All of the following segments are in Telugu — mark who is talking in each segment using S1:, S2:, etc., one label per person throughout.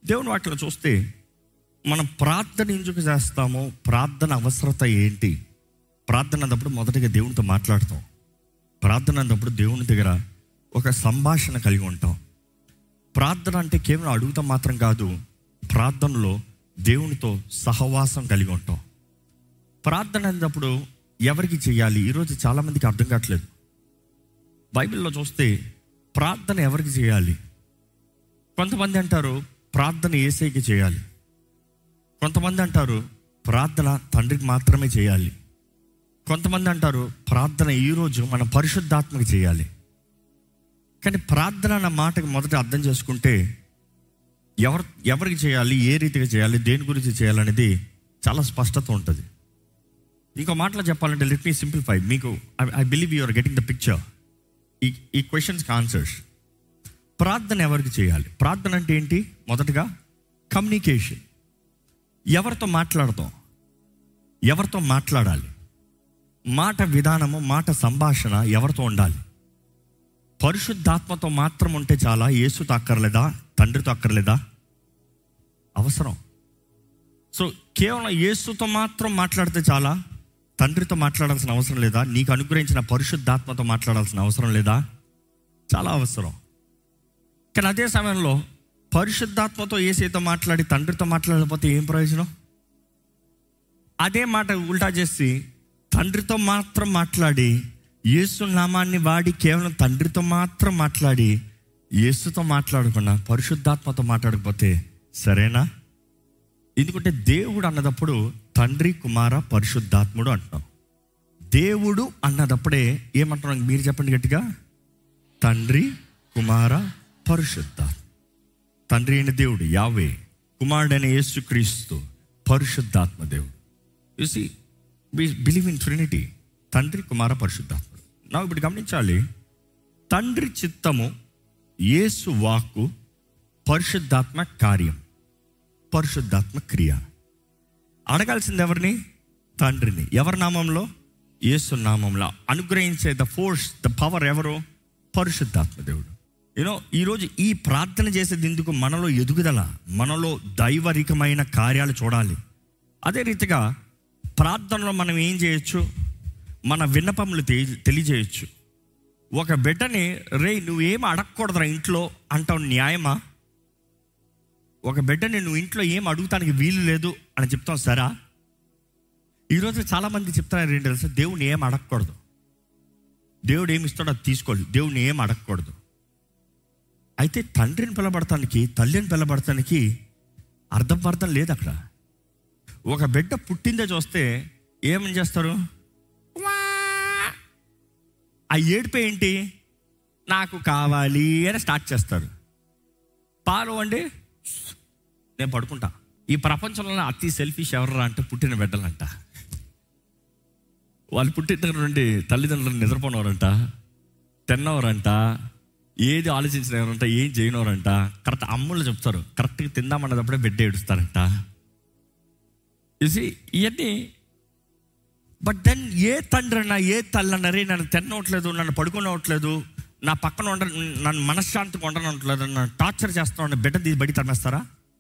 S1: దేవుని వాటిలో చూస్తే మనం ప్రార్థన ఎందుకు చేస్తామో ప్రార్థన అవసరత ఏంటి ప్రార్థన అన్నప్పుడు మొదటిగా దేవునితో మాట్లాడతాం ప్రార్థన అన్నప్పుడు దేవుని దగ్గర ఒక సంభాషణ కలిగి ఉంటాం ప్రార్థన అంటే కేవలం అడుగుతాం మాత్రం కాదు ప్రార్థనలో దేవునితో సహవాసం కలిగి ఉంటాం ప్రార్థన అన్నప్పుడు ఎవరికి చేయాలి ఈరోజు చాలామందికి అర్థం కావట్లేదు బైబిల్లో చూస్తే ప్రార్థన ఎవరికి చేయాలి కొంతమంది అంటారు ప్రార్థన ఏసైకి చేయాలి కొంతమంది అంటారు ప్రార్థన తండ్రికి మాత్రమే చేయాలి కొంతమంది అంటారు ప్రార్థన ఈరోజు మన పరిశుద్ధాత్మకి చేయాలి కానీ ప్రార్థన అన్న మాటకి మొదట అర్థం చేసుకుంటే ఎవరు ఎవరికి చేయాలి ఏ రీతిగా చేయాలి దేని గురించి చేయాలనేది చాలా స్పష్టత ఉంటుంది ఇంకో మాటలో చెప్పాలంటే లెట్ మీ సింప్లిఫై మీకు I believe you're getting the picture ఈ ఈ క్వశ్చన్స్కి ఆన్సర్స్ ప్రార్థన ఎవరికి చేయాలి ప్రార్థన అంటే ఏంటి మొదటగా కమ్యూనికేషన్ ఎవరితో మాట్లాడతాం ఎవరితో మాట్లాడాలి మాట విధానము మాట సంభాషణ ఎవరితో ఉండాలి పరిశుద్ధాత్మతో మాత్రం ఉంటే చాలా యేసుతో అక్కర్లేదా తండ్రితో అక్కర్లేదా అవసరం సో కేవలం యేసుతో మాత్రం మాట్లాడితే చాలా తండ్రితో మాట్లాడాల్సిన అవసరం లేదా నీకు అనుగ్రహించిన పరిశుద్ధాత్మతో మాట్లాడాల్సిన అవసరం లేదా చాలా అవసరం కానీ అదే సమయంలో పరిశుద్ధాత్మతో ఏసైతో మాట్లాడి తండ్రితో మాట్లాడకపోతే ఏం ప్రయోజనం అదే మాట ఉల్టా చేసి తండ్రితో మాత్రం మాట్లాడి యేసు నామాన్ని వాడి కేవలం తండ్రితో మాత్రం మాట్లాడి యేసుతో మాట్లాడకుండా పరిశుద్ధాత్మతో మాట్లాడకపోతే సరేనా ఎందుకంటే దేవుడు అన్నదప్పుడు తండ్రి కుమార పరిశుద్ధాత్ముడు అంటున్నాం దేవుడు అన్నదప్పుడే ఏమంటున్నాం మీరు చెప్పండి గట్టిగా తండ్రి కుమార పరిశుద్ధాత్మ తండ్రి అయిన దేవుడు యావే కుమారుడైన యేసుక్రీస్తు పరిశుద్ధాత్మ దేవుడు చూసి బిలీవ్ ఇన్ ట్రినిటీ తండ్రి కుమార పరిశుద్ధాత్ముడు నాకు ఇప్పుడు గమనించాలి తండ్రి చిత్తము యేసు వాక్కు పరిశుద్ధాత్మ కార్యం పరిశుద్ధాత్మ క్రియ అడగాల్సింది ఎవరిని తండ్రిని ఎవరి నామంలో యేసు నామంలో అనుగ్రహించే ద ఫోర్స్ ద పవర్ ఎవరు పరిశుద్ధాత్మ దేవుడు యూనో ఈరోజు ఈ ప్రార్థన చేసేది ఎందుకు మనలో ఎదుగుదల మనలో దైవరికమైన కార్యాలు చూడాలి అదే రీతిగా ప్రార్థనలో మనం ఏం చేయొచ్చు మన విన్నపములు తె- తెలియజేయచ్చు ఒక బిడ్డని రే నువ్వేం అడగకూడదురా ఇంట్లో అంటావు న్యాయమా ఒక బిడ్డని నువ్వు ఇంట్లో ఏం అడుగుతానికి వీలు లేదు అని చెప్తాం సరా ఈరోజు చాలామంది చెప్తున్నారు ఏంటి తెలుసా దేవుని ఏం అడగకూడదు దేవుడు ఏమి ఇస్తాడో అది తీసుకోవాలి దేవుని ఏం అడగకూడదు అయితే తండ్రిని పిలబడటానికి తల్లిని పిలబడటానికి అర్థం పర్థం లేదు అక్కడ ఒక బిడ్డ పుట్టిందే చూస్తే ఏమని చేస్తారు "వా." ఆ ఏడుపు ఏంటి నాకు కావాలి అని స్టార్ట్ చేస్తారు పాలు అండి నేను పడుకుంటా ఈ ప్రపంచంలో అతి సెల్ఫిష్ ఎవరు అంటే పుట్టిన బిడ్డలంట వాళ్ళు పుట్టిన దగ్గర నుండి తల్లిదండ్రులు నిద్రపోనవారంట తిన్నవారంట ఏది ఆలోచించినవారంట ఏం చేయనవారంట కరెక్ట్ అమ్ముళ్ళు చెప్తారు కరెక్ట్గా తిందామన్నదప్పుడే బిడ్డ ఏడుస్తారంట చూసి ఇవన్నీ బట్ దెన్ ఏ తండ్రి అన్నా ఏ తల్లి అన్నా రే నన్ను తినవట్లేదు నన్ను పడుకోనవట్లేదు నా పక్కన ఉండ నన్ను మనశ్శాంతిగా ఉండనట్లేదు నన్ను టార్చర్ చేస్తున్నా బిడ్డ తీసి బడి తరిమేస్తారా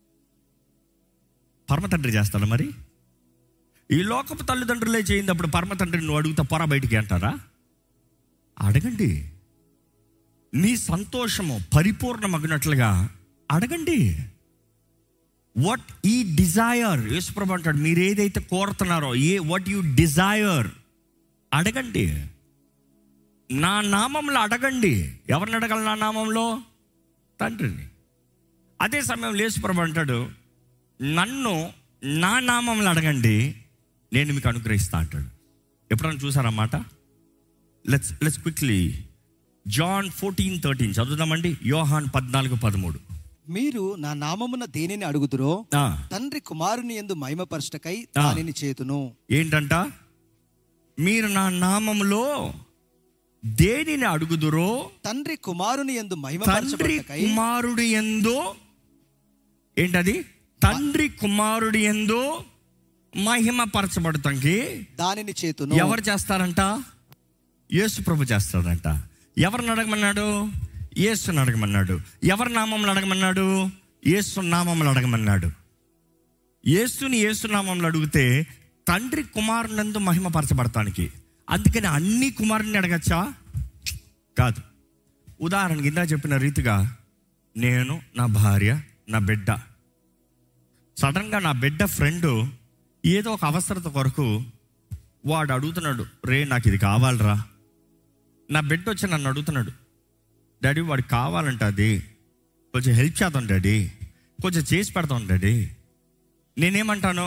S1: పరమ తండ్రి చేస్తారా మరి ఈ లోకపు తల్లిదండ్రులే చేయింది అప్పుడు పరమ తండ్రిని నువ్వు అడుగుతా పొర బయటికి అంటారా అడగండి నీ సంతోషము పరిపూర్ణమగినట్లుగా అడగండి వాట్ ఈ డిజైర్ యేసుప్రభు అంటాడు మీరు ఏదైతే కోరుతున్నారో ఏ వాట్ యు డిజైర్ అడగండి నా నామంలో అడగండి ఎవరిని అడగాలి నా నామంలో తండ్రిని అదే సమయంలో యేసుప్రభు అంటాడు నన్ను నా నామంలో అడగండి నేను మీకు అనుగ్రహిస్తా అంటాడు ఎప్పుడైనా చూసారన్నమాట let's let's quickly John fourteen thirteen చదువుదామండి యోహాన్ పద్నాలుగు పదమూడు
S2: మీరు నా నామమున దేనిని అడుగుదురో
S1: ఆ,
S2: తండ్రి కుమారుని ఎందు మహిమపరచటకై
S1: ఆ.
S2: దానిని చేతును
S1: ఏంటంట మీరు నా నామములో దేనిని అడుగుదురో
S2: తండ్రి కుమారుని ఎందు
S1: తండ్రి
S2: మహిమపరచబడటకై
S1: కుమారుడు ఎందో ఏంటది తండ్రి కుమారుడు ఎందో మహిమపరచబడటానికి
S2: దానిని చేతును
S1: ఎవరు చేస్తారంట యేసు ప్రభు చేస్తాడంట ఎవరిని అడగమన్నాడు యేసుని అడగమన్నాడు ఎవరి నామంలో అడగమన్నాడు ఏసునామంలో అడగమన్నాడు యేసుని ఏసునామంలో అడిగితే తండ్రి కుమారునందు మహిమపరచబడటానికి అందుకని అన్ని కుమారుని అడగచ్చా కాదు ఉదాహరణకి ఇందా చెప్పిన రీతిగా నేను నా భార్య నా బిడ్డ సడన్గా నా బిడ్డ ఫ్రెండ్ ఏదో ఒక అవసరత కొరకు వాడు అడుగుతున్నాడు రే నాకు ఇది కావాలరా నా బిడ్డ వచ్చి నన్ను అడుగుతున్నాడు డాడీ వాడికి కావాలంట అది కొంచెం హెల్ప్ చేద్దాం డాడీ కొంచెం చేసి పెడతాం డాడీ నేనేమంటాను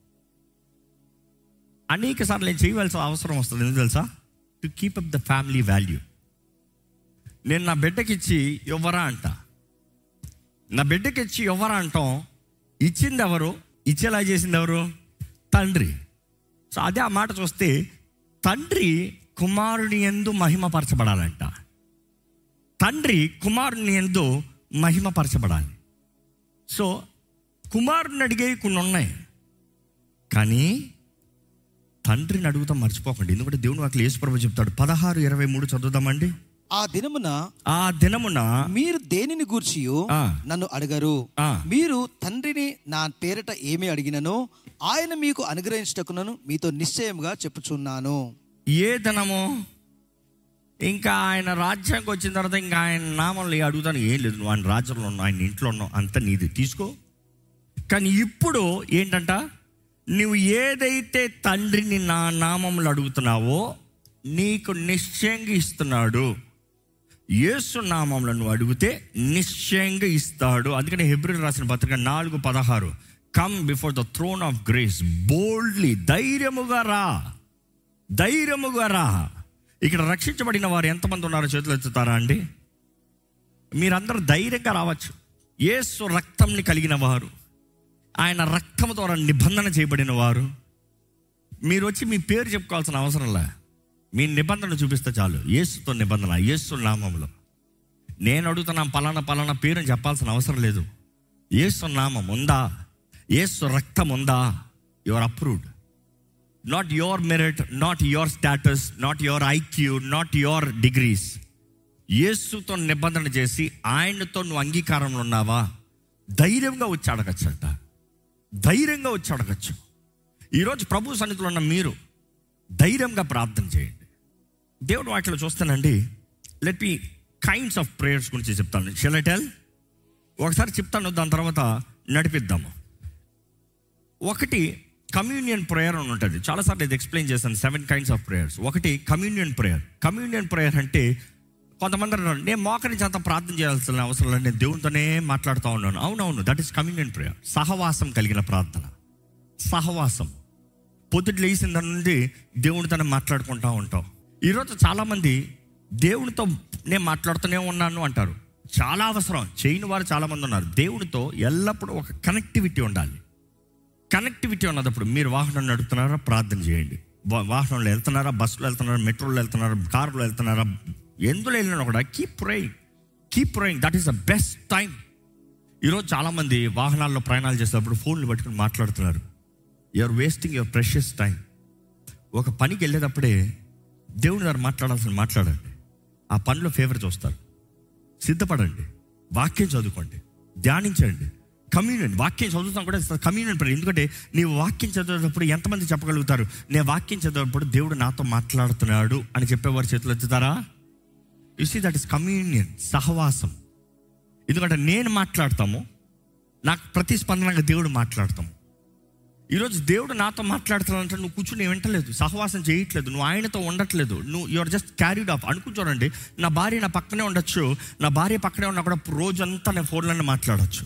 S1: అనేక సార్లు నేను చేయవలసిన అవసరం వస్తుంది ఎందుకు తెలుసా to keep up the family value నేను నా బిడ్డకి ఇచ్చి ఇవ్వరా అంట నా బిడ్డకి ఇచ్చి ఇవ్వరా అంటాం ఇచ్చింది ఎవరు ఇచ్చేలా చేసింది ఎవరు తండ్రి సో అదే ఆ మాట చూస్తే తండ్రి కుమారుని ఎందు మహిమపరచబడాలంట తండ్రి కుమారుని ఎందు మహిమపరచబడాలి సో కుమారుని అడిగే కొన్ని ఉన్నాయి కానీ తండ్రిని అడుగుతాం మర్చిపోకండి ఎందుకంటే దేవుని వాకి యేసుప్రభు చెప్తాడు పదహారు ఇరవై మూడు చదువుదామండి
S2: ఆ దినమున
S1: ఆ దినమున
S2: మీరు దేనిని గూర్చియు
S1: ఆ.
S2: నన్ను అడగరు
S1: ఆ.
S2: మీరు తండ్రిని నా పేరట ఏమి అడిగిననో ఆయన మీకు అనుగ్రహించటకునను మీతో నిశ్చయముగా చెప్పుచున్నాను
S1: ఏ దినము ఇంకా ఆయన రాజ్యానికి వచ్చిన తర్వాత ఇంకా ఆయన నామంలో ఏ అడుగుతాను ఏం లేదు నువ్వు ఆయన రాజ్యంలో ఉన్నావు ఆయన ఇంట్లో ఉన్నావు అంత నీది తీసుకో కానీ ఇప్పుడు ఏంటంట నువ్వు ఏదైతే తండ్రిని నా నామంలో అడుగుతున్నావో నీకు నిశ్చయంగా ఇస్తున్నాడు యేసు నామంలో నువ్వు అడిగితే నిశ్చయంగా ఇస్తాడు అందుకని హెబ్రిల్ రాసిన పత్రిక నాలుగు పదహారు come before the throne of grace boldly ధైర్యముగా రా ధైర్యముగా రా ఇక్కడ రక్షించబడిన వారు ఎంతమంది ఉన్నారో చేతులు ఎత్తుతారా అండి మీరందరూ ధైర్యంగా రావచ్చు యేసు రక్తంని కలిగిన వారు ఆయన రక్తం ద్వారా నిబంధన చేయబడిన వారు మీరు వచ్చి మీ పేరు చెప్పుకోవాల్సిన అవసరం లే మీ నిబంధన చూపిస్తే చాలు యేసుతో నిబంధన యేసు నామంలో నేను అడుగుతున్నా పలానా పలానా పేరుని చెప్పాల్సిన అవసరం లేదు యేసు నామం ఉందా యేసు రక్తం ఉందా you're approved not your merit not your status not your IQ not your degrees యేసుతో నిబంధన చేసి ఆయనతో నువ్వు అంగీకారంలో ఉన్నావా ధైర్యంగా వచ్చి అడగచ్చట ధైర్యంగా వచ్చి అడగచ్చు ఈరోజు ప్రభు సన్నిధిలో ఉన్న మీరు ధైర్యంగా ప్రార్థన చేయండి దేవుడు వాటిలో చూస్తానండి let me kinds of prayers గురించి చెప్తాను షెల్ ఐ టెల్ ఒకసారి చెప్తాను దాని తర్వాత నడిపిద్దాము ఒకటి కమ్యూనియన్ ప్రేయర్ అని ఉంటుంది చాలాసార్లు ఇది ఎక్స్ప్లెయిన్ చేశాను సెవెన్ కైండ్స్ ఆఫ్ ప్రేయర్స్ ఒకటి కమ్యూనియన్ ప్రేయర్ కమ్యూనియన్ ప్రేయర్ అంటే కొంతమంది అన్నారు నేను మోకరించి అంత ప్రార్థన చేయాల్సిన అవసరం లేదు నేను దేవునితోనే మాట్లాడుతూ ఉన్నాను అవునవును దట్ ఈస్ కమ్యూనియన్ ప్రేయర్ సహవాసం కలిగిన ప్రార్థన సహవాసం పొద్దుట లేచిన దాని నుండి దేవునితోనే మాట్లాడుకుంటూ ఉంటాం ఈరోజు చాలామంది దేవునితో నేను మాట్లాడుతూనే ఉన్నాను అంటారు చాలా అవసరం చేయని వారు చాలామంది ఉన్నారు దేవునితో ఎల్లప్పుడూ ఒక కనెక్టివిటీ ఉండాలి కనెక్టివిటీ ఉన్నప్పుడు మీరు వాహనం నడుపుతున్నారా ప్రార్థన చేయండి వా- వాహనంలో వెళ్తున్నారా బస్సులో వెళ్తున్నారా మెట్రోలో వెళ్తున్నారా కారులో వెళ్తున్నారా ఎందులో వెళ్ళినా కూడా keep praying keep praying that is the best time ఈరోజు చాలామంది వాహనాల్లో ప్రయాణాలు చేసేటప్పుడు ఫోన్లు పట్టుకుని మాట్లాడుతున్నారు you're wasting your precious time ఒక పనికి వెళ్ళేటప్పుడే దేవుని గారు మాట్లాడాల్సిన మాట్లాడండి ఆ పనిలో ఫేవర్ చూస్తారు సిద్ధపడండి వాక్యం చదువుకోండి ధ్యానించండి కమ్యూనియన్ వాక్యం చదువుతాం కూడా కమ్యూనియన్ ప్రేయర్ ఎందుకంటే నీవు వాక్యం చదివేటప్పుడు ఎంతమంది చెప్పగలుగుతారు నేను వాక్యం చదివేటప్పుడు దేవుడు నాతో మాట్లాడుతున్నాడు అని చెప్పేవారు చేతులు ఎత్తుతారా you see that is communion సహవాసం ఎందుకంటే నేను మాట్లాడతాము నాకు ప్రతిస్పందనగా దేవుడు మాట్లాడతాము ఈరోజు దేవుడు నాతో మాట్లాడుతున్నాడంటే నువ్వు కూర్చుని వింటలేదు సహవాసం చేయట్లేదు నువ్వు ఆయనతో ఉండట్లేదు నువ్వు యువర్ జస్ట్ క్యారీడ్ ఆఫ్ అనుకుంటానండి నా భార్య నా పక్కనే ఉండొచ్చు నా భార్య పక్కనే ఉన్నా కూడా రోజంతా నేను ఫోన్లోనే మాట్లాడచ్చు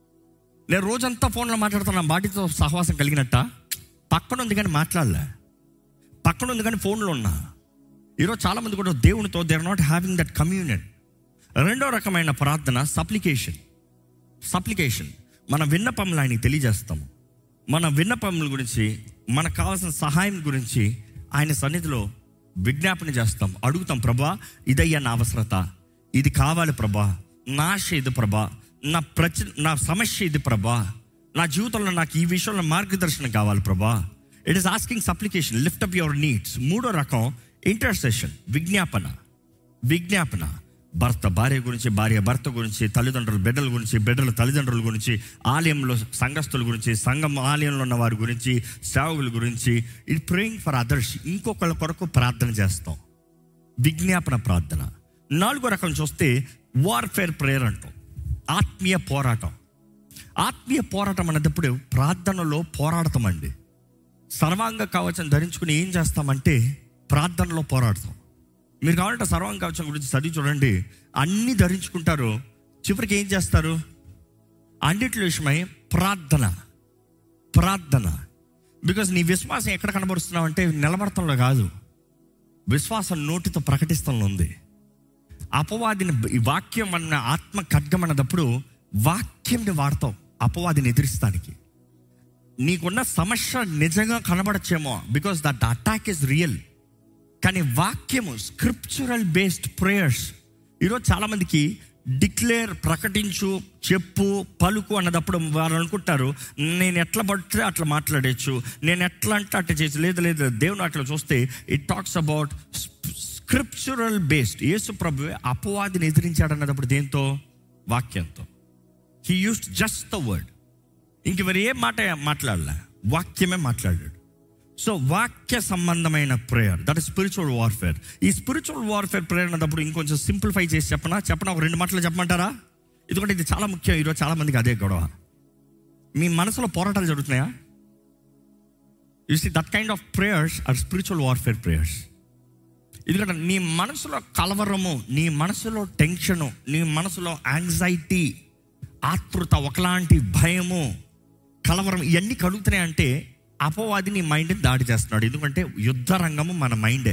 S1: నేను రోజంతా ఫోన్లో మాట్లాడుతున్నా నా భార్యతో సహవాసం కలిగినట్ట పక్కన ఉంది కానీ మాట్లాడలే పక్కన ఉంది కానీ ఫోన్లో ఉన్నా ఈరోజు చాలామంది కూడా దేవునితో they are not having that communion రెండో రకమైన ప్రార్థన సప్లికేషన్ సప్లికేషన్ మన విన్నపములు ఆయనకి తెలియజేస్తాము మన విన్నపముల గురించి మనకు కావాల్సిన సహాయం గురించి ఆయన సన్నిధిలో విజ్ఞాపన చేస్తాం అడుగుతాం ప్రభా ఇదయ్యా నా అవసరత ఇది కావాలి ప్రభా నా ఆశ ఇది ప్రభా నా ప్రచ నా సమస్య ఇది ప్రభా నా జీవితంలో నాకు ఈ విషయంలో మార్గదర్శనం కావాలి ప్రభా it is asking supplication lift up your needs మూడో రకం ఇంటర్సెషన్ విజ్ఞాపన విజ్ఞాపన భర్త భార్య గురించి భార్య భర్త గురించి తల్లిదండ్రులు బిడ్డల గురించి బిడ్డల తల్లిదండ్రుల గురించి ఆలయంలో సంఘస్థుల గురించి సంఘం ఆలయంలో ఉన్న వారి గురించి సేవకుల గురించి ఇది ప్రేయింగ్ ఫర్ అదర్స్ ఇంకొకళ్ళ కొరకు ప్రార్థన చేస్తాం విజ్ఞాపన ప్రార్థన నాలుగో రకం చూస్తే వార్ఫేర్ ప్రేయర్ అంటాం ఆత్మీయ పోరాటం ఆత్మీయ పోరాటం అనేటప్పుడు ప్రార్థనలో పోరాడతామండి సర్వాంగ కవచం ధరించుకుని ఏం చేస్తామంటే ప్రార్థనలో పోరాడతాం మీరు కావాలంటే సర్వాంగ కవచం గురించి చదివి చూడండి అన్నీ ధరించుకుంటారు చివరికి ఏం చేస్తారు అన్నిటి విషయమై ప్రార్థన ప్రార్థన బికాజ్ నీ విశ్వాసం ఎక్కడ కనబరుస్తున్నావు అంటే నిలబడతంలో కాదు విశ్వాసం నోటితో ప్రకటిస్తంలో ఉంది అపవాదిని ఈ వాక్యం అన్న ఆత్మ ఖడ్గం అన్నదప్పుడు వాక్యంని వాడతాం అపవాదిని ఎదిరిస్తానికి నీకున్న సమస్య నిజంగా కనబడచ్చేమో because that attack is real కానీ వాక్యము స్క్రిప్చురల్ బేస్డ్ ప్రేయర్స్ ఈరోజు చాలామందికి డిక్లేర్ ప్రకటించు చెప్పు పలుకు అన్నదప్పుడు వారు అనుకుంటారు నేను ఎట్లా పడితే అట్లా మాట్లాడచ్చు నేను ఎట్లా అంటే అట్లా చేసి లేదు లేదు దేవుని అట్లా చూస్తే it talks about scriptural based Yesu ప్రభువే అపవాదిని ఎదిరించాడు అన్నదప్పుడు దేంతో వాక్యంతో he used just the word ఇంక మరి ఏ మాట మాట్లాడలే వాక్యమే మాట్లాడాడు సో వాక్య సంబంధమైన prayer that is spiritual warfare ఈ స్పిరిచువల్ వార్ఫేర్ ప్రేయర్ అన్నప్పుడు ఇంకొంచెం సింప్లిఫై చేసి చెప్పనా చెప్పనా ఒక రెండు మాటలు చెప్పమంటారా ఎందుకంటే ఇది చాలా ముఖ్యం ఈరోజు చాలా మందికి అదే గొడవ మీ మనసులో పోరాటాలు జరుగుతున్నాయా you see that kind of prayers are spiritual warfare prayers ఎందుకంటే నీ మనసులో కలవరము నీ మనసులో టెన్షను నీ మనసులో యాంగ్జైటీ ఆతృత ఒకలాంటి భయము కలవరం ఇవన్నీ కలుగుతున్నాయి అంటే అపవాది నీ మైండ్ని దాడి చేస్తున్నాడు ఎందుకంటే యుద్ధ రంగము మన మైండే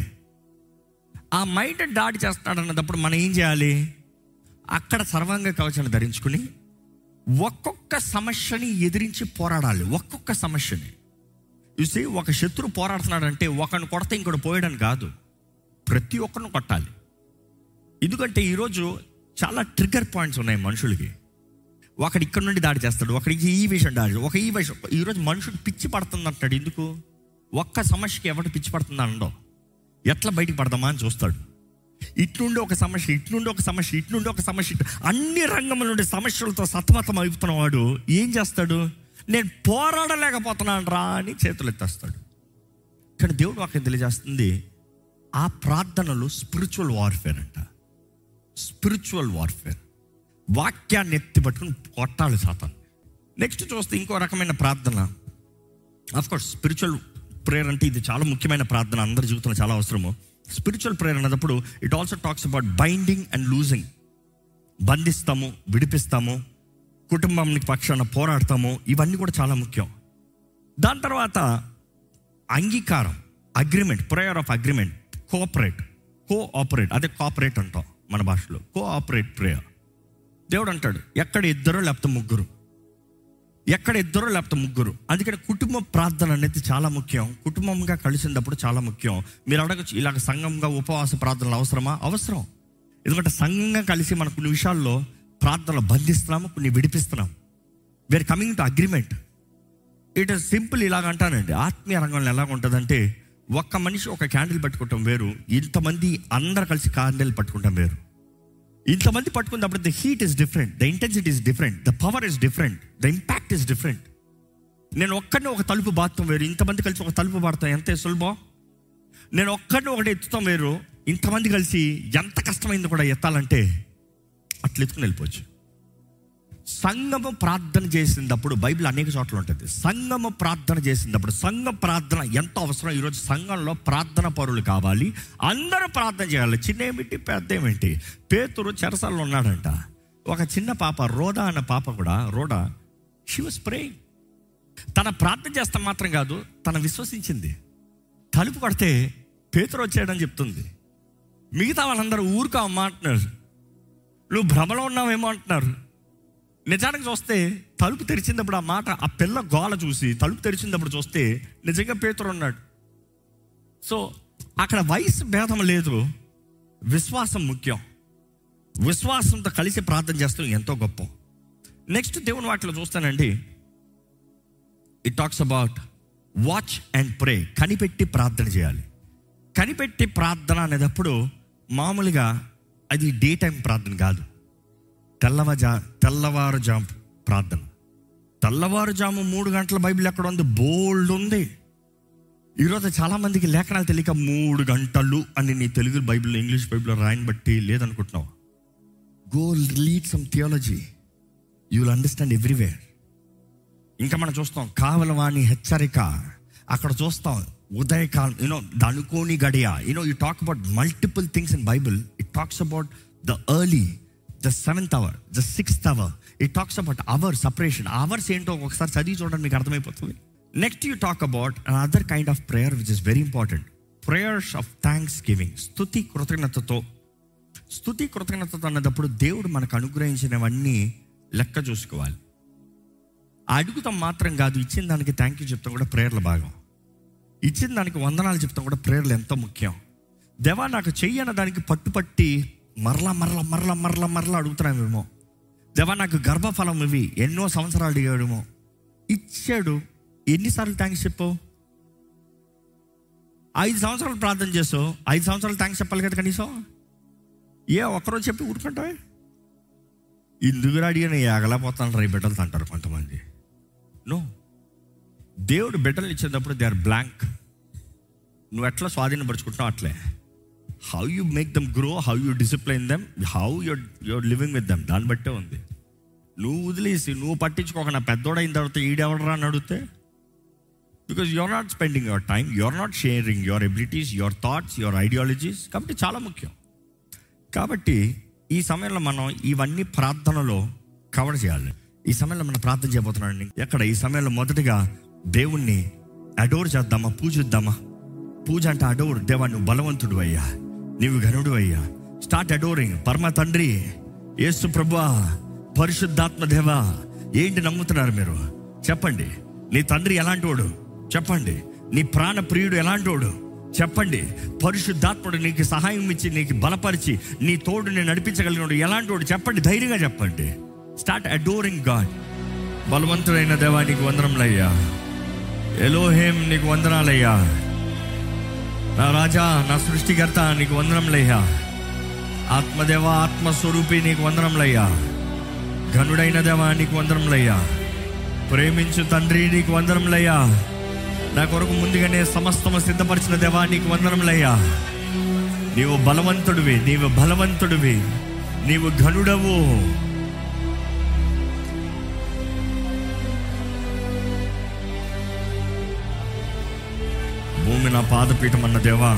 S1: ఆ మైండ్ దాడి చేస్తున్నాడు అన్నప్పుడు మనం ఏం చేయాలి అక్కడ సర్వాంగ కవచాన్ని ధరించుకుని ఒక్కొక్క సమస్యని ఎదిరించి పోరాడాలి ఒక్కొక్క సమస్యని చూసి ఒక శత్రు పోరాడుతున్నాడంటే ఒకరిని కొడితే ఇంకోటి పోయడం కాదు ప్రతి ఒక్కరిని కొట్టాలి ఎందుకంటే ఈరోజు చాలా ట్రిగర్ పాయింట్స్ ఉన్నాయి మనుషులకి ఒకడు ఇక్కడ నుండి దాడి చేస్తాడు ఒకడికి ఈ విషయం దాడి ఒక ఈ విషయం ఈరోజు మనుషుడు పిచ్చి పడుతుంది అంటాడు ఎందుకు ఒక్క సమస్యకి ఎవడు పిచ్చి పడుతుందా అనడో ఎట్లా బయటికి పడదామా అని చూస్తాడు ఇట్నుండి ఒక సమస్య ఇట్నుండి ఒక సమస్య ఇట్నుండి ఒక సమస్య ఇటు అన్ని రంగముల నుండి సమస్యలతో సతమతం అవుతున్న వాడు ఏం చేస్తాడు నేను పోరాడలేకపోతున్నాను రా అని చేతులు ఎత్తేస్తాడు కానీ దేవుడు వాక్యం తెలియజేస్తుంది ఆ ప్రార్థనలు స్పిరిచువల్ వార్ఫేర్ అంట స్పిరిచువల్ వార్ఫేర్ వాక్యాన్ని ఎత్తి పట్టుకుని కొట్టాలి సాతాను నెక్స్ట్ చూస్తే ఇంకో రకమైన ప్రార్థన ఆఫ్ కోర్స్ స్పిరిచువల్ ప్రేయర్ అంటే ఇది చాలా ముఖ్యమైన ప్రార్థన అందరి జీవితంలో చాలా అవసరము స్పిరిచువల్ ప్రేయర్ అన్నప్పుడు it also talks about binding and loosing బంధిస్తాము విడిపిస్తాము కుటుంబానికి పక్షాన పోరాడతాము ఇవన్నీ కూడా చాలా ముఖ్యం దాని తర్వాత అంగీకారం agreement prayer of agreement cooperate cooperate అదే కోఆపరేట్ అంటాం మన భాషలో కోఆపరేట్ ప్రేయర్ దేవుడు అంటాడు ఎక్కడ ఇద్దరు లేకపోతే ముగ్గురు ఎక్కడ ఇద్దరు లేకపోతే ముగ్గురు అందుకని కుటుంబ ప్రార్థన అనేది చాలా ముఖ్యం కుటుంబంగా కలిసినప్పుడు చాలా ముఖ్యం మీరు అడగచ్చు ఇలాగ సంఘంగా ఉపవాస ప్రార్థనలు అవసరమా అవసరం ఎందుకంటే సంఘంగా కలిసి మన కొన్ని విషయాల్లో ప్రార్థనలు బంధిస్తున్నాము కొన్ని విడిపిస్తున్నాం we're coming to agreement it is simple ఇలాగ అంటానండి ఆత్మీయ రంగంలో ఎలా ఉంటుందంటే ఒక్క మనిషి ఒక క్యాండిల్ పట్టుకుంటాం వేరు ఇంతమంది అందరు కలిసి క్యాండిల్ పట్టుకుంటాం వేరు ఇంతమంది పట్టుకున్నప్పుడు the heat is different the intensity is different the power is different the impact is different నేను ఒక్కడిని ఒక తలుపు బాత్తాం వేరు ఇంతమంది కలిసి ఒక తలుపు బాడతాం ఎంత సులభం నేను ఒక్కడిని ఒకటి ఎత్తుతాం వేరు ఇంతమంది కలిసి ఎంత కష్టమైంది కూడా ఎత్తాలంటే అట్లా ఎత్తుకుని వెళ్ళిపోవచ్చు సంగము ప్రార్థన చేసినప్పుడు బైబిల్ అనేక చోట్ల ఉంటుంది సంగము ప్రార్థన చేసినప్పుడు సంఘ ప్రార్థన ఎంత అవసరం ఈరోజు సంఘంలో ప్రార్థన పరులు కావాలి అందరూ ప్రార్థన చేయాలి చిన్న ఏమిటి పెద్ద ఏమిటి పేతురు చెరసాల్లో ఉన్నాడంట ఒక చిన్న పాప రోదా అన్న పాప కూడా రోడా షీ వాస్ ప్రేయింగ్ తన ప్రార్థన చేస్తే మాత్రం కాదు తన విశ్వసించింది తలుపు కొడితే పేతురు వచ్చాడని చెప్తుంది మిగతా వాళ్ళందరూ ఊరుకో అమ్మా అంటున్నారు నువ్వు భ్రమలో ఉన్నావేమో అంటున్నారు నిజానికి చూస్తే తలుపు తెరిచినప్పుడు ఆ మాట ఆ పిల్ల గోల చూసి తలుపు తెరిచినప్పుడు చూస్తే నిజంగా పేతురు ఉన్నాడు సో అక్కడ వయసు భేదం లేదు విశ్వాసం ముఖ్యం విశ్వాసంతో కలిసి ప్రార్థన చేస్తాం ఎంతో గొప్ప నెక్స్ట్ దేవుని వాటిలో చూస్తానండి it talks about watch and pray కనిపెట్టి ప్రార్థన చేయాలి కనిపెట్టి ప్రార్థన అనేటప్పుడు మామూలుగా అది డే టైం ప్రార్థన కాదు తెల్లవజా తెల్లవారుజాము ప్రార్థన తెల్లవారుజాము మూడు గంటల బైబిల్ ఎక్కడ ఉంది బోల్డ్ ఉంది ఈరోజు చాలా మందికి లేఖనాలు తెలియక మూడు గంటలు అని నీ తెలుగు బైబిల్ ఇంగ్లీష్ బైబిల్ రాయని బట్టి లేదనుకుంటున్నావు go lead some theology you will understand everywhere ఇంకా మనం చూస్తాం కావలవాణి హెచ్చరిక అక్కడ చూస్తాం ఉదయకాలం యూనో దనుకోని గడియ you know you talk about multiple things in Bible it talks about the early the seventh hour the sixth hour it talks about hour separation hours ఏంటో ఒకసారి చదివి చూడండి మీకు అర్థమైపోతుంది next you talk about other kind of prayer which is very important prayers of thanksgiving స్థుతి కృతజ్ఞతతో స్థుతి కృతజ్ఞతతో అన్నప్పుడు దేవుడు మనకు అనుగ్రహించినవన్నీ లెక్క చూసుకోవాలి అడుగుతాం మాత్రం కాదు ఇచ్చిన దానికి థ్యాంక్ యూ చెప్తాం కూడా ప్రేయర్ల భాగం ఇచ్చిన దానికి వందనాలు చెప్తాం కూడా ప్రేయర్లు ఎంతో ముఖ్యం దేవా నాకు చెయ్యన దానికి పట్టుపట్టి మరలా మరలా మరలా మరలా మరలా అడుగుతున్నామేమో దేవా నాకు గర్భఫలం ఇవి ఎన్నో సంవత్సరాలు అడిగాడేమో ఇచ్చాడు ఎన్నిసార్లు థ్యాంక్స్ చెప్పావు ఐదు సంవత్సరాలు ప్రార్థన చేసావు ఐదు సంవత్సరాలు థ్యాంక్స్ చెప్పాలి కదా కనీసం ఏ ఒక్కరోజు చెప్పి ఊరుకుంటావే ఇందుకు అడిగిన ఎగలేకపోతాను రా ఈ బిడ్డలు అంటారు కొంతమంది నో దేవుడు బిడ్డలు ఇచ్చేటప్పుడు దే ఆర్ బ్లాంక్ నువ్వు ఎట్లా స్వాధీనపరుచుకుంటున్నావు అట్లే how you make them grow how you discipline them how you're your living with them దాన్ని బట్టే ఉంది నువ్వు వదిలేసి నువ్వు పట్టించుకోక నా పెద్దోడైన తర్వాత ఈడెవడరా అని అడిగితే because you're not spending your time you're not sharing your abilities your thoughts your ideologies కాబట్టి చాలా ముఖ్యం కాబట్టి ఈ సమయంలో మనం ఇవన్నీ ప్రార్థనలో కవర్ చేయాలి ఈ సమయంలో మనం ప్రార్థన చేయబోతున్నాం ఎక్కడ ఈ సమయంలో మొదటిగా దేవుణ్ణి అడోర్ చేద్దామా పూజిద్దామా పూజ అంటే అడోర్ దేవా నువ్వు బలవంతుడు అయ్యా నీవు ఘనుడు అయ్యా స్టార్ట్ అడోరింగ్ పరమ తండ్రి యేసు ప్రభువా పరిశుద్ధాత్మ దేవా ఏంటి నమ్ముతున్నారు మీరు చెప్పండి నీ తండ్రి ఎలాంటివాడు చెప్పండి నీ ప్రాణ ప్రియుడు ఎలాంటివాడు చెప్పండి పరిశుద్ధాత్ముడు నీకు సహాయం ఇచ్చి నీకు బలపరిచి నీ తోడు నేను నడిపించగలిగినాడు ఎలాంటి వాడు చెప్పండి ధైర్యంగా చెప్పండి స్టార్ట్ అడోరింగ్ గాడ్ బలవంతుడైన దేవా నీకు వందనములయ్యా ఎలోహేం నీకు వందనాలయ్యా నా రాజా నా సృష్టికర్త నీకు వందనములయ్యా ఆత్మదేవ ఆత్మస్వరూపి నీకు వందనములయ్యా ఘనుడైన దేవా నీకు వందనములయ్యా ప్రేమించు తండ్రి నీకు వందనములయ్యా నా కొరకు ముందుగానే సమస్తము సిద్ధపరిచిన దేవా నీకు వందనములయ్యా నీవు బలవంతుడివి నీవు బలవంతుడివి నీవు ఘనుడవు భూమి నా పాదపీఠం అన్న దేవా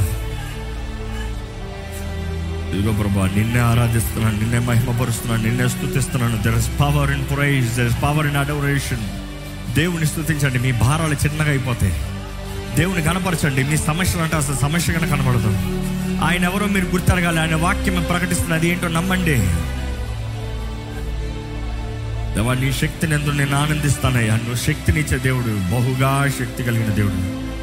S1: ఇదిగో ప్రభా నిన్నే ఆరాధిస్తున్నాను నిన్నే మహిమపరుస్తున్నాను నిన్నే స్థుతిస్తున్నాను there is power in praise there is power in adoration దేవుని స్థుతించండి మీ భారాలు చిన్నగా అయిపోతాయి దేవుని కనపరచండి మీ సమస్యలు అంటే అసలు సమస్యగానే కనపడదు ఆయన ఎవరో మీరు గుర్తెరగాలి ఆయన వాక్యం ప్రకటిస్తున్నది ఏంటో నమ్మండి దేవా నీ శక్తిని ఎందు నేను ఆనందిస్తానయ్యా నువ్వు శక్తినిచ్చే దేవుడు బహుగా శక్తి కలిగిన దేవుడు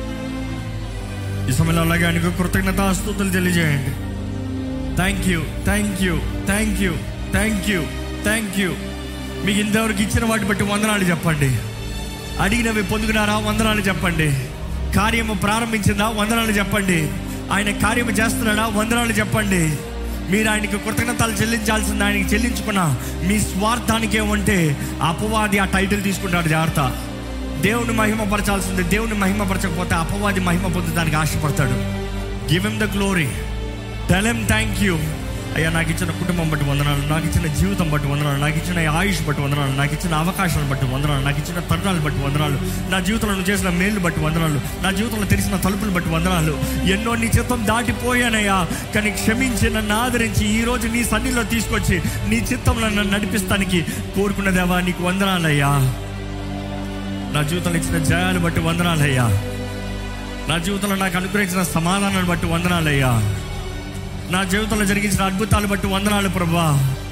S1: ఈ సమయంలో అలాగే ఆయనకు కృతజ్ఞత స్థుతులు తెలియజేయండి thank you thank you thank you thank you thank you మీకు ఇంతవరకు ఇచ్చిన వాటి బట్టి వందనాలు చెప్పండి అడిగినవి పొందుకున్నారా వందనాలు చెప్పండి కార్యము ప్రారంభించిందా వందనాలు చెప్పండి ఆయన కార్యము చేస్తున్నాడా వందనాలు చెప్పండి మీరు ఆయనకి కృతజ్ఞతలు చెల్లించాల్సింది ఆయనకి చెల్లించుకున్నా మీ స్వార్థానికి ఏమంటే అపవాది ఆ టైటిల్ తీసుకుంటాడు జాగ్రత్త దేవుని మహిమపరచాల్సింది దేవుని మహిమపరచకపోతే అపవాది మహిమ పొందడానికి ఆశపడతాడు give them the glory tell them thank you అయ్యా నాకు ఇచ్చిన కుటుంబం బట్టి వందనాలు నాకు ఇచ్చిన జీవితం బట్టి వందనాలు నాకు ఇచ్చిన ఆయుష్ బట్టి వందనాలు నాకు ఇచ్చిన అవకాశాలను బట్టి వందనాలు నాకు ఇచ్చిన తరుణాలు బట్టి వందనాలు నా జీవితంలో నువ్వు చేసిన మేలు బట్టి వందనాలు నా జీవితంలో తెలిసిన తలుపులు బట్టి వందనాలు ఎన్నో నీ చిత్తం దాటిపోయానయ్యా కానీ క్షమించి నన్ను ఆదరించి ఈ రోజు నీ సన్నిలో తీసుకొచ్చి నీ చిత్తంలో నన్ను నడిపిస్తానికి కోరుకున్న దేవా నీకు వందనాలయ్యా నా జీవితంలో ఇచ్చిన జయాలు బట్టి వందనాలయ్యా నా జీవితంలో నాకు అనుగ్రహించిన సమాధానాన్ని బట్టి వందనాలయ్యా నా జీవితంలో జరిగించిన అద్భుతాలు బట్టి వందనాలు ప్రభా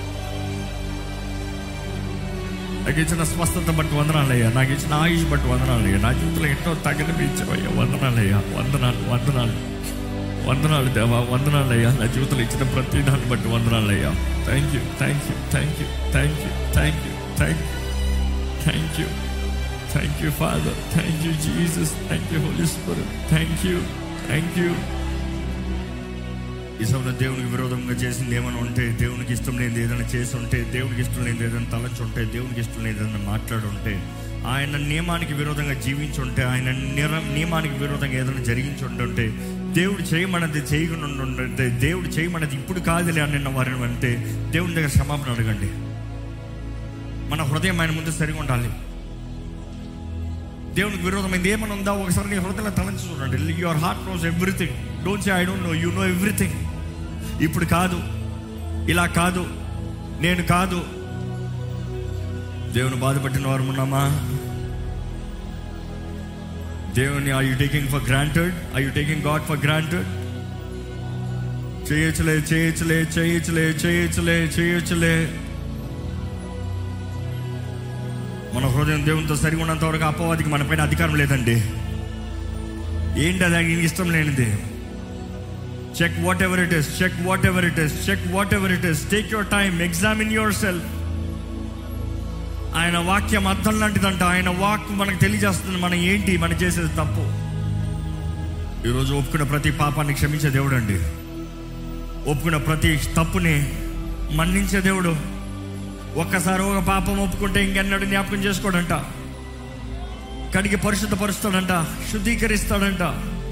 S1: నాకు ఇచ్చిన స్వస్థత బట్టి వందనాలయ్యా నాకు ఇచ్చిన ఆయుష్ బట్టి వందనాలయ్యా నా జీవితంలో ఎన్నో తగినవి ఇచ్చావయ్యా వందనాలయ్యా వందనాలు వందనాలు వందనాలు దేవా వందనాలయ్యా నా జీవితంలో ఇచ్చిన ప్రతి దాన్ని బట్టి వందనాలయ్యా thank you thank you thank you thank you thank you thank you thank you thank you Father thank you Jesus thank you Holy Spirit thank you thank you ఈ సమయంలో దేవునికి విరోధంగా చేసింది ఏమైనా ఉంటే దేవునికి ఇష్టం లేనిది ఏదైనా చేసి ఉంటే దేవునికి ఇష్టం లేనిది ఏదైనా తలచి ఉంటే దేవునికి ఇష్టం లేనిది ఏదైనా మాట్లాడుంటే ఆయన నియమానికి విరోధంగా జీవించి ఉంటే ఆయన నిర నియమానికి విరోధంగా ఏదైనా జరిగించి ఉంటుంటే దేవుడు చేయమన్నది చేయకుండా ఉంటే దేవుడు చేయమన్నది ఇప్పుడు కాదులే అని నిన్న వారిని అంటే దేవుని దగ్గర క్షమాపణ అడగండి మన హృదయం ఆయన ముందు సరిగా ఉండాలి దేవునికి విరోధమైంది ఏమైనా ఉందా ఒకసారి నీ హృదయంలో తలంచి చూడండి your heart knows everything don't say I don't know you know everything ఇప్పుడు కాదు ఇలా కాదు నేను కాదు దేవుని బాధపట్టిన వారు ఉన్నామా దేవుని I you taking for granted I you taking God for granted చేయొచ్చులే చేయొచ్చులే చేయొచ్చులే చేయొచ్చులే చేయొచ్చులే మన హృదయం దేవునితో సరిగా ఉన్నంత వరకు అపవాదికి మన పైన అధికారం లేదండి ఏంటి అది ఆయనకి ఇష్టం లేనిది check whatever it is check whatever it is check whatever it is take your time examine yourself ఆయన వాక్యం అర్థం లాంటిదంట ఆయన వాక్ మనకు తెలియజేస్తుంది మనం ఏంటి మనం చేసేది తప్పు ఈరోజు ఒప్పుకున్న ప్రతి పాపాన్ని క్షమించే దేవుడు అండి ఒప్పుకున్న ప్రతి తప్పుని మన్నించే దేవుడు ఒక్కసారి ఒక పాపం ఒప్పుకుంటే ఇంకెన్నడు జ్ఞాపకం చేసుకోడంట కడిగి పరిశుద్ధపరుస్తాడంట శుద్ధీకరిస్తాడంట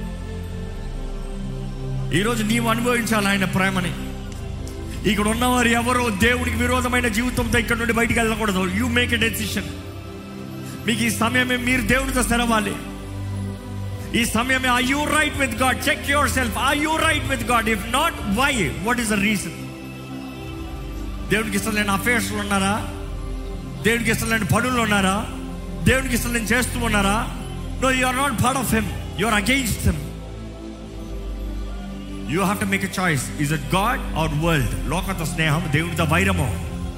S1: ఈరోజు నీవు అనుభవించాలి ఆయన ప్రేమని ఇక్కడ ఉన్నవారు ఎవరో దేవుడికి విరోధమైన జీవితంతో ఇక్కడ నుండి బయటికి వెళ్ళకూడదు యూ మేక్ ఎ డెసిషన్ మీకు ఈ సమయమే మీరు దేవుడితో సెలవాలి ఈ సమయమే I you right with God check yourself I you right with God if not why what is the reason దేవుడికి ఇష్టం లేని అఫేర్స్లో ఉన్నారా దేవుడికి ఇష్టం లేని పనులు ఉన్నారా దేవుడికి ఇష్టం లేని చేస్తూ ఉన్నారా no you are not part of him you are against him you have to make a choice is it God or world లోకత స్నేహం దేవుడితో వైరము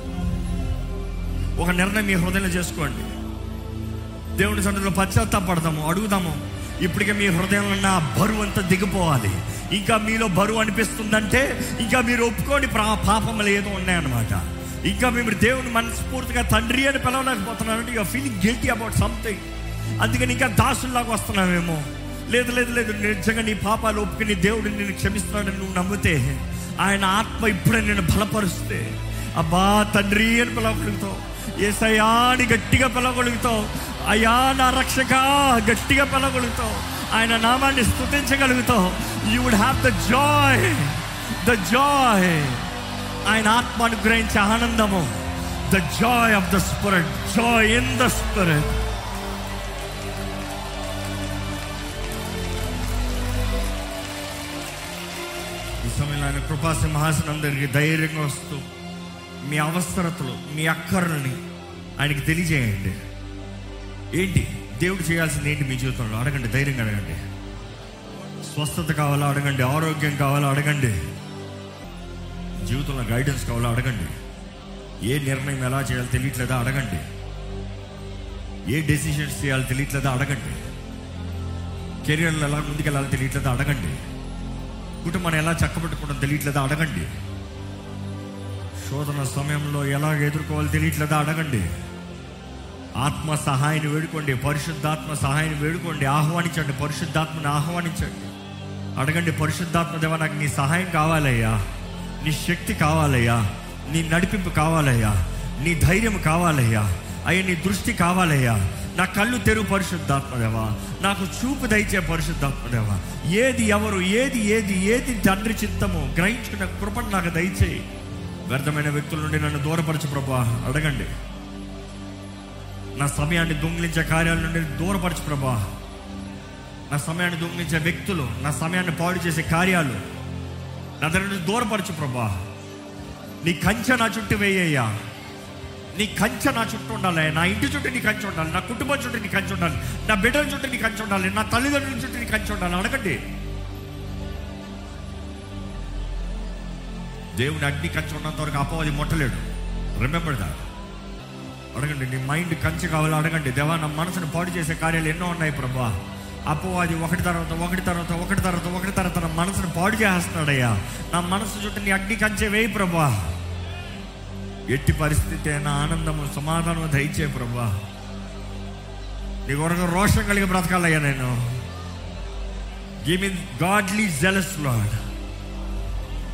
S1: ఒక నిర్ణయం మీ హృదయంలో చేసుకోండి దేవుని సన్నిధిలో పశ్చాత్తాపడదాము అడుగుదాము ఇప్పటికే మీ హృదయంలో ఉన్న ఆ బరువు అంతా దిగిపోవాలి ఇంకా మీలో బరువు అనిపిస్తుందంటే ఇంకా మీరు ఒప్పుకోని ప్రా- పాపములు ఏదో ఉన్నాయన్నమాట ఇంకా మీరు దేవుని మనస్ఫూర్తిగా తండ్రి అని పిలవలేకపోతున్నారంటే you feeling guilty about something అందుకని ఇంకా దాసుల్లాగా వస్తున్నావేమో లేదు లేదు లేదు నిజంగా నీ పాపాలు ఒప్పుకుని దేవుడు నేను క్షమిస్తున్నాడని నువ్వు నమ్మితే ఆయన ఆత్మ ఇప్పుడే నేను బలపరుస్తే అబ్బా తండ్రి అని పిలవగలుగుతావు ఏసయాని గట్టిగా పిలవగలుగుతావు అయ్యా నా రక్షక గట్టిగా పిలవగలుగుతావు ఆయన నామాన్ని స్తుతించగలుగుతావు you would have the joy the joy ఆయన ఆత్మ అనుగ్రహించే ఆనందము the joy of the spirit joy in the spirit ఈ సమయంలో ఆయన కృపా సింహాసనం దగ్గరికి ధైర్యంగా వస్తూ మీ అవసరతలు మీ అక్కర్లని ఆయనకి తెలియజేయండి ఏంటి దేవుడు చేయాల్సింది ఏంటి మీ జీవితంలో అడగండి ధైర్యంగా అడగండి స్వస్థత కావాలా అడగండి ఆరోగ్యం కావాలా అడగండి జీవితంలో గైడెన్స్ కావాలా అడగండి ఏ నిర్ణయం ఎలా చేయాలో తెలియట్లేదా అడగండి ఏ డెసిషన్స్ చేయాలో తెలియట్లేదా అడగండి కెరియర్లో ఎలా ముందుకెళ్ళాలో తెలియట్లేదా అడగండి కుటుంబాన్ని ఎలా చక్కబెట్టుకోవడం తెలియట్లేదా అడగండి శోధన సమయంలో ఎలా ఎదుర్కోవాలో తెలియట్లేదా అడగండి ఆత్మ సహాయాన్ని వేడుకోండి పరిశుద్ధాత్మ సహాయాన్ని వేడుకోండి ఆహ్వానించండి పరిశుద్ధాత్మని ఆహ్వానించండి అడగండి పరిశుద్ధాత్మ దేవ నాకు నీ సహాయం కావాలయ్యా నీ శక్తి కావాలయ్యా నీ నడిపింపు కావాలయ్యా నీ ధైర్యం కావాలయ్యా అయ్యా నీ దృష్టి కావాలయ్యా నా కళ్ళు తెరువు పరిశుద్ధాత్మదేవా నాకు చూపు దయచే పరిశుద్ధాత్మదేవా ఏది ఎవరు ఏది ఏది ఏది తండ్రి చిత్తము గ్రహించుకున్న కృపను నాకు దయచేయి వ్యర్థమైన వ్యక్తుల నుండి నన్ను దూరపరచు ప్రభా అడగండి నా సమయాన్ని దొంగిలించే కార్యాల నుండి దూరపరచు ప్రభా నా సమయాన్ని దొంగిలించే వ్యక్తులు నా సమయాన్ని పాడు చేసే కార్యాలు నా దగ్గర నుండి దూరపరచు ప్రభా నీ కంచె నా చుట్టూ వేయ్యా నీ కంచె నా చుట్టూ ఉండాలి నా ఇంటి చుట్టూ నీ కంచె ఉండాలి నా కుటుంబం చుట్టూ నీ కంచె ఉండాలి నా బిడ్డల చుట్టూ నీ కంచె ఉండాలి నా తల్లిదండ్రుల చుట్టూ నీ కంచె ఉండాలి అడగండి దేవుని అగ్ని కంచె ఉన్నంత వరకు అపవాది ముట్టలేడు రిమెంబర్ దా అడగండి నీ మైండ్ కంచె కావాలో అడగండి దేవా నా మనసును పాడు చేసే కార్యాలు ఎన్నో ఉన్నాయి ప్రభా అపవాది ఒకటి తర్వాత ఒకటి తర్వాత ఒకటి తర్వాత ఒకటి తర్వాత నా మనసును పాడు చేస్తున్నాడయ్యా నా మనసు చుట్టూ నీ అగ్ని కంచె వేయి ప్రభా ఎట్టి పరిస్థితి అయినా ఆనందము సమాధానము దయచే ప్రభా నీ కొరకు రోషం కలిగి బ్రతకాలయ్యా నేను give me godly jealous lord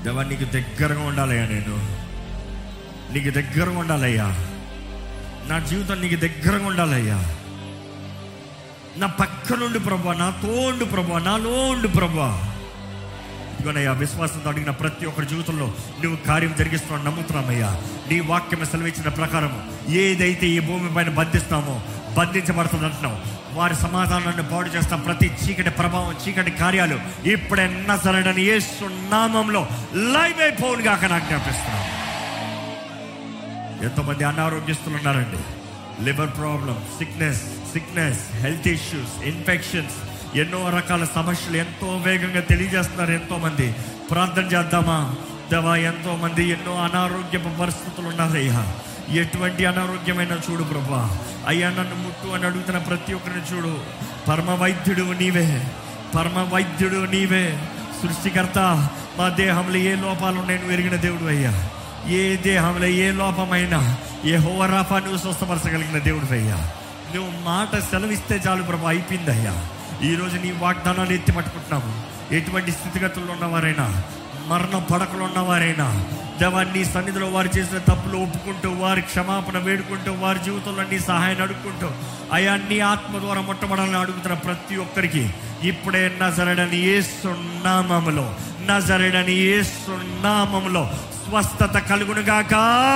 S1: దేవా నీకు దగ్గరగా ఉండాలయ్యా నేను నీకు దగ్గరగా ఉండాలయ్యా నా జీవితం నీకు దగ్గరగా ఉండాలయ్యా నా పక్క నుండి ప్రభా నాతో ఉండు ప్రభా నాలో ఉండు ప్రభా ఇదిగోనయ్యా విశ్వాసంతో అడిగిన ప్రతి ఒక్కరి జీవితంలో నువ్వు కార్యం జరిగిస్తున్నావు నమ్ముతున్నామయ్యా నీ వాక్యం సెలవిచ్చిన ప్రకారం ఏదైతే ఈ భూమి పైన బంధిస్తామో బంధించబడుతుంది అంటున్నావు వారి సమాధానాన్ని పాడు చేస్తాం ప్రతి చీకటి ప్రభావం చీకటి కార్యాలు ఇప్పుడే నజరడని యేసు నామంలో లైవ్ అయిపోవును గాక నాకు జ్ఞాపిస్తున్నాను ఎంతోమంది అనారోగ్యస్తులు ఉన్నారండి liver problem sickness sickness health issues infections ఎన్నో రకాల సమస్యలు ఎంతో వేగంగా తెలియజేస్తున్నారు ఎంతో మంది ప్రార్థన చేద్దామా దేవా ఎంతో మంది ఎన్నో అనారోగ్యపు పరిస్థితులు ఉన్నారయ్యా ఎటువంటి అనారోగ్యమైన చూడు ప్రభా అయ్యా నన్ను ముట్టు అని అడుగుతున్న ప్రతి ఒక్కరిని చూడు పరమ వైద్యుడు నీవే పరమ వైద్యుడు నీవే సృష్టికర్త మా దేహంలో ఏ లోపాలు ఉన్నాయని ఎరిగిన దేవుడు అయ్యా ఏ దేహంలో ఏ లోపమైనా ఏ హోవరాఫా నువ్వు స్వస్థపరచగలిగిన దేవుడు అయ్యా నువ్వు మాట సెలవిస్తే చాలు ప్రభు అయిపోయిందయ్యా ఈరోజు నీ వాగ్దానాలు ఎత్తి పట్టుకుంటున్నాము ఎటువంటి స్థితిగతుల్లో ఉన్నవారైనా మరణ పడకలు ఉన్నవారైనా దేవా నీ సన్నిధిలో వారు చేసిన తప్పులు ఒప్పుకుంటూ వారి క్షమాపణ వేడుకుంటూ వారి జీవితంలో నీ సహాయాన్ని అడుక్కుంటూ అయా నీ ఆత్మ ద్వారా ముట్టబడాలని అడుగుతున్న ప్రతి ఒక్కరికి ఇప్పుడే నజరడని ఏసునామములో నజరడని ఏసునామములో స్వస్థత కలుగునుగాక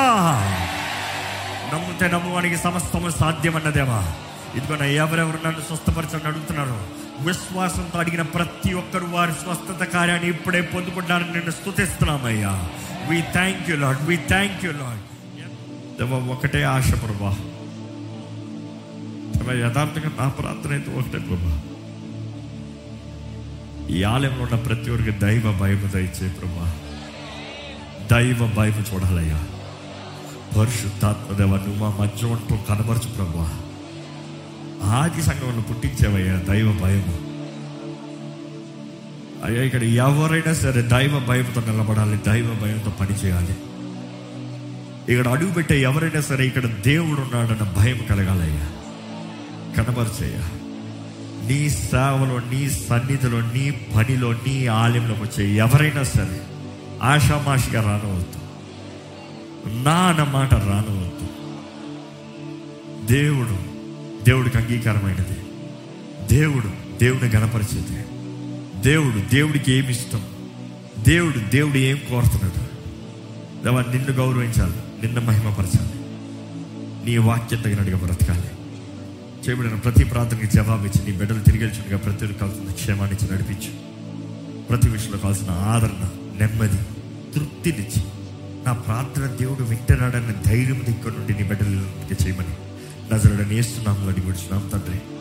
S1: నమ్ముతే నమ్మువానికి సమస్తము సాధ్యమన్నదేవా ఇదిగో నా ఎవరెవరు నన్ను స్వస్థపరచని అడుగుతున్నారు విశ్వాసంతో అడిగిన ప్రతి ఒక్కరు వారి స్వస్థత కార్యాన్ని ఇప్పుడే పొందుకుంటారని నేను స్తుతిస్తున్నామయ్యా we thank you lord we thank you lord దేవా ఒకటే ఆశ ప్రభా దేవా, యథార్థంగా నా ప్రార్థన అయితే ఒకటే ప్రభా ఈ ఆలయంలో ఉన్న ప్రతి ఒక్కరికి దైవ భయం దయచే ప్రభా దైవ భయం చూడాలయ్యా పరిశుద్ధాత్మదేవ నువ్వు మా మధ్య ఉంటూ కనబరచు ప్రభా ఆది సంఘంలో పుట్టించేవయ్యా దైవ భయము అయ్యా ఇక్కడ ఎవరైనా సరే దైవ భయంతో నిలబడాలి దైవ భయంతో పనిచేయాలి ఇక్కడ అడుగు పెట్టే ఎవరైనా సరే ఇక్కడ దేవుడు ఉన్నాడన్న భయం కలగాలయ్యా కనబరచయ్యా నీ సేవలో నీ సన్నిధిలో నీ పనిలో నీ ఆలయంలోకి వచ్చే ఎవరైనా సరే ఆషామాషిగా రానవద్దు నా అన్న మాట రానవద్దు దేవుడు దేవుడికి అంగీకారమైనది దేవుడు దేవుని గణపరిచేది దేవుడు దేవుడికి ఏమి ఇష్టం దేవుడు దేవుడు ఏం కోరుతున్నాడు దేవా నిన్ను గౌరవించాలి నిన్ను మహిమపరచాలి నీ వాక్యం తగినట్టుగా బ్రతకాలి చేయబడిన ప్రతి ప్రార్థనకి జవాబు ఇచ్చి నీ బిడ్డలు తిరిగి వెళ్ళుచుండగా ప్రతి ఒక్కరికి కావాల్సిన క్షేమాన్ని ఇచ్చి నడిపించు ప్రతి విషయంలో కావాల్సిన ఆదరణ నెమ్మది తృప్తినిచ్చి నా ప్రార్థన దేవుడు వింటున్నాడన్న ధైర్యం ఇక్కడ నుండి నీ బిడ్డలకి చేయమని నజరడని వేస్తున్నాము అడిగి విడుచున్నాం తండ్రి